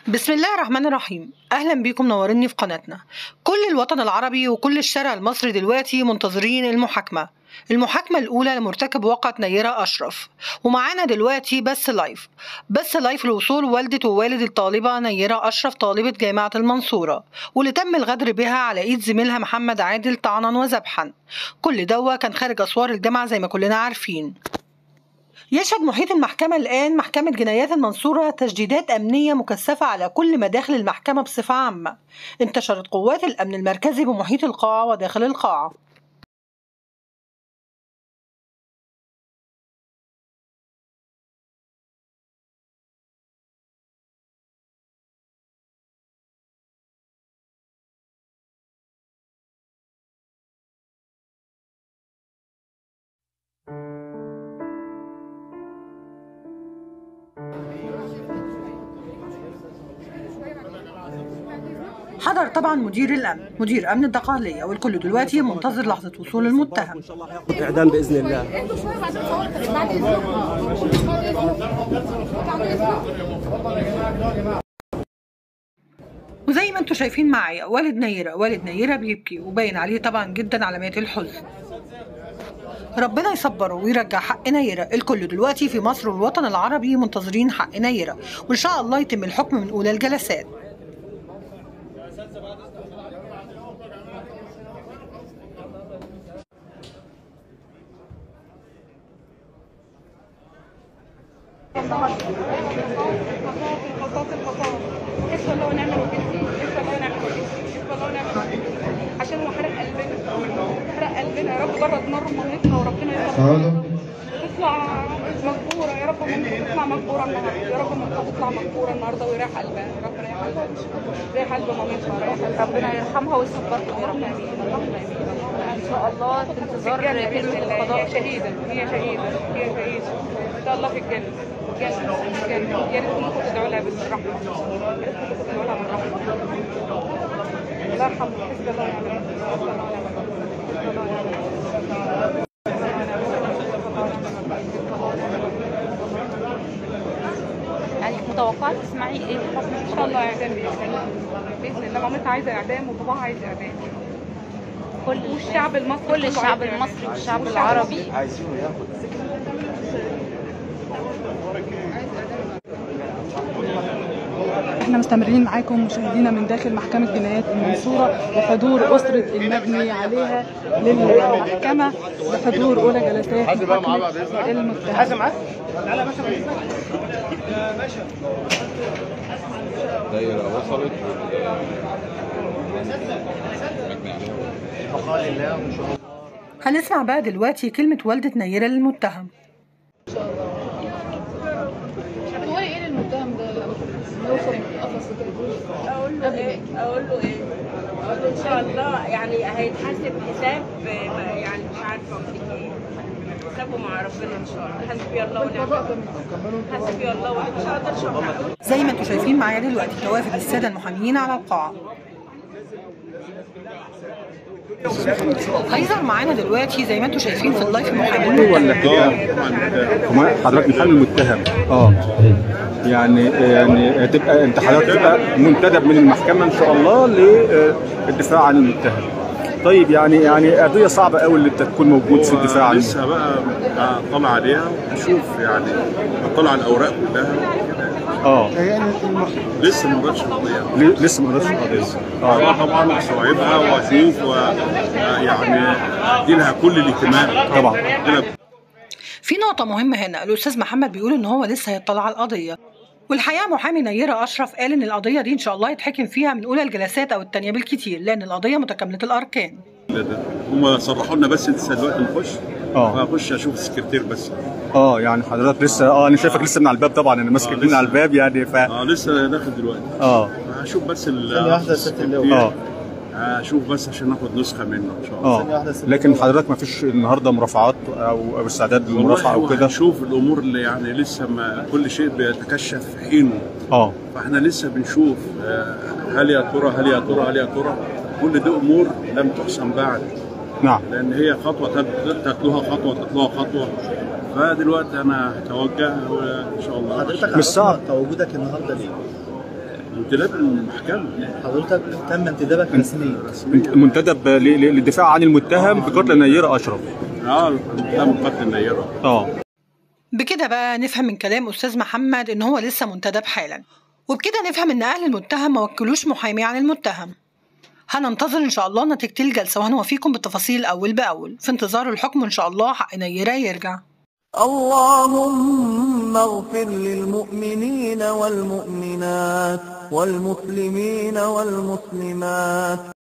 بسم الله الرحمن الرحيم اهلا بيكم نورني في قناتنا كل الوطن العربي وكل الشارع المصري دلوقتي منتظرين المحاكمه المحاكمة الأولى لمرتكب واقعة نيرة أشرف ومعانا دلوقتي بس لايف بس لايف لوصول والدة ووالد الطالبة نيرة أشرف طالبة جامعة المنصورة واللي تم الغدر بها على إيد زميلها محمد عادل طعنا وذبحا كل دوا كان خارج أسوار الجامعة زي ما كلنا عارفين يشهد محيط المحكمة الآن محكمة جنايات المنصورة تجديدات أمنية مكثفة على كل مداخل المحكمة بصفة عامة انتشرت قوات الأمن المركزي بمحيط القاعة وداخل القاعة حضر طبعا مدير الأمن مدير أمن الدقهلية والكل دلوقتي منتظر لحظة وصول المتهم اعدام باذن الله وزي ما انتم شايفين معايا والد نيرة والد نيرة بيبكي وباين عليه طبعا جدا علامات الحزن ربنا يصبره ويرجع حق نيرة الكل دلوقتي في مصر والوطن العربي منتظرين حق نيرة وإن شاء الله يتم الحكم من أولى الجلسات الخطاط الخطاط حسب الله ونعم الوكيل فيه حسب الله ونعم الوكيل فيه حسب الله ونعم الوكيل فيه عشان هو حرق قلبنا حرق قلبنا يا رب برد نار مامتها وربنا يصبرها تطلع مجبورة يا رب مامتها تطلع مجبورة النهاردة يا رب مامتها تطلع مجبورة النهاردة ويريح قلبها ربنا يريح قلبها يريح قلب مامتها يريح قلبها ربنا يرحمها ويصبرها يا رب اللهم امين اللهم امين ان شاء الله في انتظار الجنة بإذن كلمه الله هي القضاء شهيدة هي شهيدة هي شهيدة إن شاء الله في الجنة الجنة الجنة يا ريت كلكم تدعوا لها بالرحمة يا ريت كلكم تدعوا لها بالرحمة الله يرحمه حسب الله ونعم الوكيل حسب الله ونعم الوكيل حسب الله ونعم الوكيل يعني متوقعه تسمعي ايه حكم ان شاء الله اعدام باذن الله باذن الله مامتها عايزه اعدام وباباها عايز اعدام كل والشعب المصري كل كله الشعب عايز إعدام. المصري والشعب والشعب العربي احنا مستمرين معاكم مشاهدينا من داخل محكمة جنايات المنصورة بحضور أسرة المبني عليها للمحكمة بحضور أولى جلسات محاكمة المتهم دايرة وصلت هنسمع بقى دلوقتي كلمة والدة نيرة للمتهم هتقولي ايه للمتهم ده لما يوصل القفص كده اقول له ايه اقول له ايه اقول له ان شاء الله يعني هيتحاسب حساب آه، يعني مش عارفه اقول لك ايه حسابه مع ربنا ان شاء الله حسبي الله ونعم الوكيل حسبي الله ونعم مش هقدرش اقول زي ما انتم شايفين معايا دلوقتي توافد السادة المحاميين على القاعة هيظهر معانا دلوقتي زي ما انتم شايفين في اللايف المحامي ولا كده كمان حضرتك محامي المتهم اه يعني يعني تبقى انت حضرتك تبقى منتدب من المحكمه ان شاء الله للدفاع عن المتهم طيب يعني يعني قضيه صعبه قوي اللي انت تكون موجود في الدفاع عنه لسه بقى اطلع عليها واشوف يعني اطلع على الاوراق كلها اه لسه ما قرأتش القضيه ل- لسه ما قريتش القضيه اه اه طبعا استوعبها واشوف و يعني ادي لها كل الاهتمام طبعا أدي لها في نقطة مهمة هنا الأستاذ محمد بيقول إن هو لسه هيطلع على القضية والحقيقة محامي نيرة أشرف قال إن القضية دي إن شاء الله يتحكم فيها من أولى الجلسات أو التانية بالكتير لأن القضية متكاملة الأركان ده. هم صرحوا لنا بس لسه دلوقتي نخش اه فاخش اشوف السكرتير بس اه يعني حضرتك لسه اه انا شايفك لسه من على الباب طبعا انا ماسك آه، من لسه. على الباب يعني ف اه لسه داخل دلوقتي اه هشوف بس ال ثانية واحدة يا ست اللواء. اه هشوف بس عشان ناخد نسخه منه ان شاء الله اه لكن حضرتك ما فيش النهارده مرافعات او او استعداد للمرافعه او كده شوف الامور اللي يعني لسه ما كل شيء بيتكشف في حينه اه فاحنا لسه بنشوف آه، هل يا ترى هل يا ترى هل يا ترى كل دي امور لم تحسم بعد نعم لان هي خطوه تت- تتلوها خطوه تتلوها خطوه فدلوقتي انا هتوجه وان شاء الله حضرتك مش صعب. تواجدك النهارده ليه؟ امتداد المحكمه حضرتك تم انتدابك رسميا انت- منتدب ل- ل- للدفاع عن المتهم بقتل نيرة اشرف اه تم قتل النيره اه بكده بقى نفهم من كلام أستاذ محمد إن هو لسه منتدب حالا وبكده نفهم إن أهل المتهم ما وكلوش محامي عن المتهم هننتظر إن شاء الله نتيجة الجلسة وهنوفيكم بالتفاصيل أول بأول في انتظار الحكم إن شاء الله حق نيرة يرجع اللهم اغفر للمؤمنين والمؤمنات والمسلمين والمسلمات